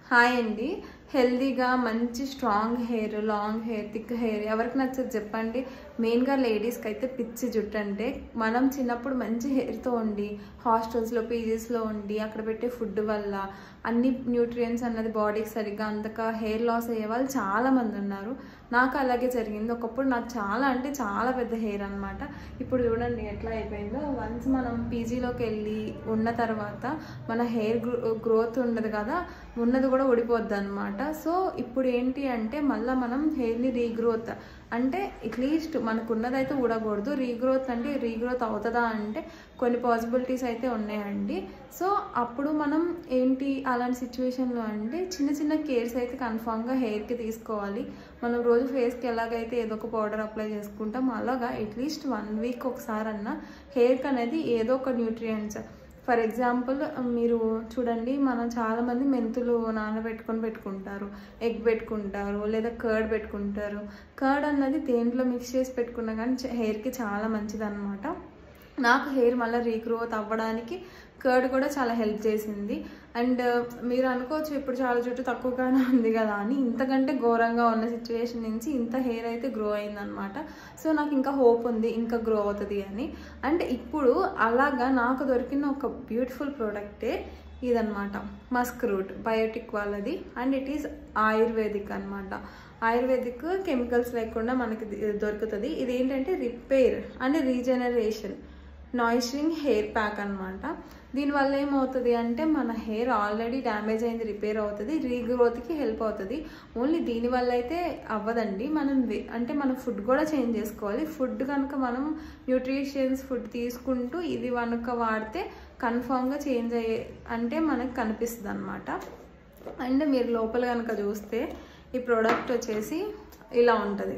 hi అండి హెల్దీగా మంచి strong hair long hair thick hair ఎవరికి నచ్చదు చెప్పండి మెయిన్గా లేడీస్కి అయితే పిచ్చి జుట్టు అంటే మనం చిన్నప్పుడు మంచి హెయిర్తో ఉండి హాస్టల్స్లో పీజీస్లో ఉండి అక్కడ పెట్టే ఫుడ్ వల్ల అన్ని న్యూట్రియంట్స్ అన్నది బాడీకి సరిగ్గా అందక హెయిర్ లాస్ అయ్యే వాళ్ళు చాలామంది ఉన్నారు నాకు అలాగే జరిగింది ఒకప్పుడు నాకు చాలా అంటే చాలా పెద్ద హెయిర్ అనమాట ఇప్పుడు చూడండి ఎట్లా అయిపోయిందో వన్స్ మనం పీజీలోకి వెళ్ళి ఉన్న తర్వాత మన హెయిర్ గ్రోత్ ఉండదు కదా ఉన్నది కూడా ఊడిపోద్ది అనమాట సో ఇప్పుడు ఏంటి అంటే మళ్ళీ మనం హెయిర్ని రీగ్రోత్ అంటే అట్లీస్ట్ మనకు ఉన్నదైతే ఊడకూడదు రీగ్రోత్ అంటే రీగ్రోత్ అవుతుందా అంటే కొన్ని పాసిబిలిటీస్ అయితే ఉన్నాయండి సో అప్పుడు మనం ఏంటి అలాంటి సిచ్యువేషన్లో అంటే చిన్న చిన్న కేర్స్ అయితే కన్ఫామ్గా హెయిర్కి తీసుకోవాలి మనం రోజు ఫేస్కి ఎలాగైతే ఏదో ఒక పౌడర్ అప్లై చేసుకుంటాం అలాగా అట్లీస్ట్ వన్ వీక్ ఒకసారి అన్న హెయిర్కి అనేది ఏదో ఒక న్యూట్రియంట్స్ ఫర్ ఎగ్జాంపుల్ మీరు చూడండి మనం చాలామంది మెంతులు నానబెట్టుకొని పెట్టుకుంటారు ఎగ్ పెట్టుకుంటారు లేదా కర్డ్ పెట్టుకుంటారు కర్డ్ అన్నది దేంట్లో మిక్స్ చేసి పెట్టుకున్నా కానీ హెయిర్కి చాలా మంచిది అనమాట నాకు హెయిర్ మళ్ళీ రీగ్రోత్ అవ్వడానికి కర్డ్ కూడా చాలా హెల్ప్ చేసింది అండ్ మీరు అనుకోవచ్చు ఇప్పుడు చాలా జుట్టు తక్కువగానే ఉంది కదా అని ఇంతకంటే ఘోరంగా ఉన్న సిచ్యువేషన్ నుంచి ఇంత హెయిర్ అయితే గ్రో అయిందనమాట సో నాకు ఇంకా హోప్ ఉంది ఇంకా గ్రో అవుతుంది అని అండ్ ఇప్పుడు అలాగా నాకు దొరికిన ఒక బ్యూటిఫుల్ ప్రోడక్టే ఇదనమాట మస్క్ రూట్ బయోటిక్ వాళ్ళది అండ్ ఇట్ ఈస్ ఆయుర్వేదిక్ అనమాట ఆయుర్వేదిక్ కెమికల్స్ లేకుండా మనకి దొరుకుతుంది ఇది ఏంటంటే repair and regeneration nourishing hair pack అనమాట దీనివల్ల ఏమవుతుంది అంటే మన హెయిర్ ఆల్రెడీ డ్యామేజ్ అయింది రిపేర్ అవుతుంది రీగ్రోత్కి హెల్ప్ అవుతుంది ఓన్లీ దీనివల్ల అయితే అవ్వదండి మనం అంటే మనం ఫుడ్ కూడా చేంజ్ చేసుకోవాలి ఫుడ్ కనుక మనం న్యూట్రిషియన్స్ ఫుడ్ తీసుకుంటూ ఇది కనుక వాడితే కన్ఫామ్గా చేంజ్ అయ్యే అంటే మనకు కనిపిస్తుంది అనమాట అండ్ మీరు లోపల కనుక చూస్తే ఈ ప్రోడక్ట్ వచ్చేసి ఇలా ఉంటుంది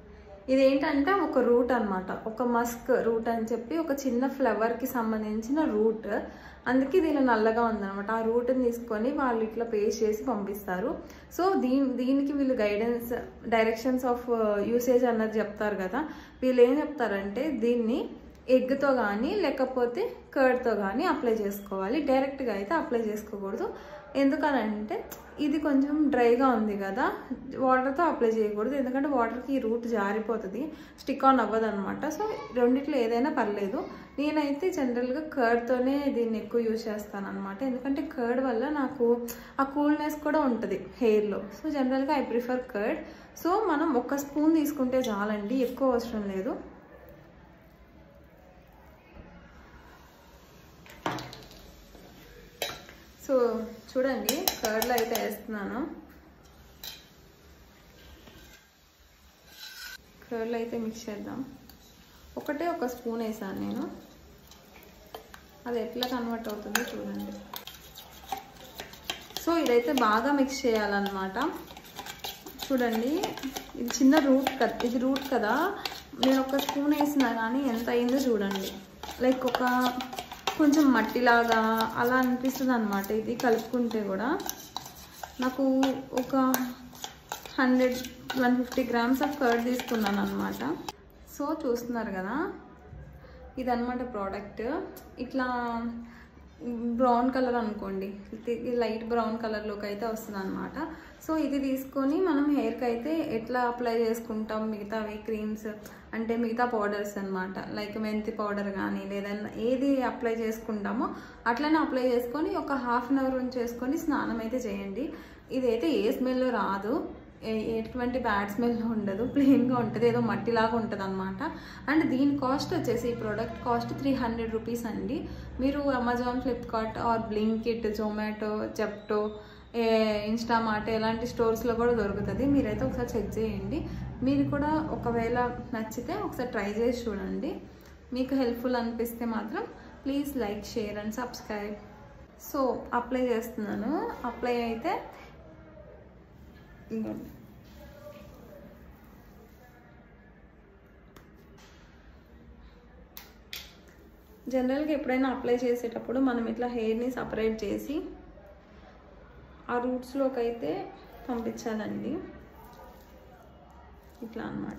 ఇదేంటంటే ఒక రూట్ అనమాట ఒక మస్క్ రూట్ అని చెప్పి ఒక చిన్న ఫ్లవర్కి సంబంధించిన రూట్ అందుకే దీని నల్లగా ఉందనమాట ఆ రూట్ని తీసుకొని వాళ్ళు ఇట్లా పేస్ట్ చేసి పంపిస్తారు సో దీని దీనికి వీళ్ళు గైడెన్స్ డైరెక్షన్స్ ఆఫ్ యూసేజ్ అన్నది చెప్తారు కదా వీళ్ళు ఏం చెప్తారంటే దీన్ని ఎగ్తో కానీ లేకపోతే కర్డ్తో కానీ అప్లై చేసుకోవాలి డైరెక్ట్గా అయితే అప్లై చేసుకోకూడదు ఎందుకనంటే ఇది కొంచెం డ్రైగా ఉంది కదా వాటర్తో అప్లై చేయకూడదు ఎందుకంటే వాటర్కి ఈ రూట్ జారిపోతుంది స్టిక్ ఆన్ అవ్వదు అనమాట సో రెండిట్లో ఏదైనా పర్లేదు నేనైతే జనరల్గా కర్డ్తోనే దీన్ని ఎక్కువ యూజ్ చేస్తాను అనమాట ఎందుకంటే కర్డ్ వల్ల నాకు ఆ కూల్నెస్ కూడా ఉంటుంది హెయిర్లో సో జనరల్గా ఐ ప్రిఫర్ కర్డ్ సో మనం ఒక స్పూన్ తీసుకుంటే చాలండి ఎక్కువ అవసరం లేదు సో చూడండి కర్డ్లో అయితే వేస్తున్నాను కర్డ్లో అయితే మిక్స్ చేద్దాం ఒకటే ఒక స్పూన్ వేసాను నేను అది ఎట్లా కన్వర్ట్ అవుతుందో చూడండి సో ఇదైతే బాగా మిక్స్ చేయాలన్నమాట చూడండి ఇది చిన్న రూట్ కదా ఇది రూట్ కదా నేను ఒక స్పూన్ వేసినా కానీ ఎంత అయిందో చూడండి లైక్ ఒక కొంచెం మట్టిలాగా అలా అనిపిస్తుంది అనమాట ఇది కలుపుకుంటే కూడా నాకు ఒక hundred one fifty grams of curd తీసుకున్నాను అనమాట సో చూస్తున్నారు కదా ఇదనమాట ప్రోడక్ట్ ఇట్లా బ్రౌన్ కలర్ అనుకోండి లైట్ బ్రౌన్ కలర్లోకి అయితే వస్తుంది అనమాట సో ఇది తీసుకొని మనం హెయిర్కి అయితే ఎట్లా అప్లై చేసుకుంటాం మిగతావి క్రీమ్స్ అంటే మిగతా పౌడర్స్ అనమాట లైక్ మెంతి పౌడర్ కానీ లేదన్నా ఏది అప్లై చేసుకుంటామో అట్లనే అప్లై చేసుకొని ఒక హాఫ్ అన్ అవర్ ఉంచేసుకొని స్నానం అయితే చేయండి ఇదైతే ఏ స్మెల్ రాదు ఎటువంటి బ్యాడ్ స్మెల్ ఉండదు ప్లెయిన్గా ఉంటుంది ఏదో మట్టిలాగా ఉంటుంది అనమాట అండ్ దీని కాస్ట్ వచ్చేసి ఈ product cost three hundred rupees అండి మీరు Amazon Flipkart or Blinkit Zomato Zepto Instamart ఇలాంటి స్టోర్స్లో కూడా దొరుకుతుంది మీరైతే ఒకసారి చెక్ చేయండి మీరు కూడా ఒకవేళ నచ్చితే ఒకసారి ట్రై చేసి చూడండి మీకు హెల్ప్ఫుల్ అనిపిస్తే మాత్రం please like share and subscribe so apply చేస్తున్నాను అప్లై అయితే ఇంకోండి జనరల్గా ఎప్పుడైనా అప్లై చేసేటప్పుడు మనం ఇట్లా హెయిర్ని సపరేట్ చేసి ఆ రూట్స్లోకి అయితే పంపించాలండి ఇట్లా అనమాట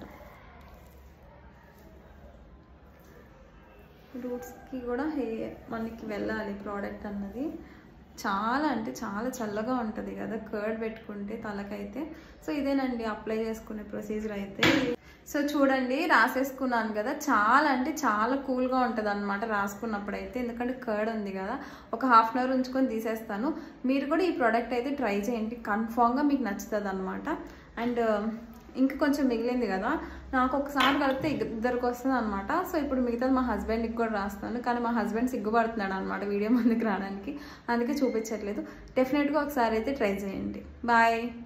రూట్స్కి కూడా హెయిర్ మనకి వెళ్ళాలి ప్రోడక్ట్ అన్నది చాలా అంటే చాలా చల్లగా ఉంటుంది కదా కర్డ్ పెట్టుకుంటే తలకైతే సో ఇదేనండి అప్లై చేసుకునే ప్రొసీజర్ అయితే సో చూడండి రాసేసుకున్నాను కదా చాలా అంటే చాలా కూల్గా ఉంటుంది అనమాట రాసుకున్నప్పుడు అయితే ఎందుకంటే కర్డ్ ఉంది కదా ఒక హాఫ్ అన్ అవర్ ఉంచుకొని తీసేస్తాను మీరు కూడా ఈ ప్రోడక్ట్ అయితే ట్రై చేయండి కన్ఫామ్గా మీకు నచ్చుతుంది అనమాట అండ్ ఇంకా కొంచెం మిగిలింది కదా నాకు ఒకసారి కలిపితే ఇద్దరికి వస్తుంది అనమాట సో ఇప్పుడు మిగతాది మా హస్బెండ్కి కూడా రాస్తాను కానీ మా హస్బెండ్ సిగ్గుపడుతున్నాడు అనమాట వీడియో ముందుకు రావడానికి అందుకే చూపించట్లేదు డెఫినెట్గా ఒకసారి అయితే ట్రై చేయండి బాయ్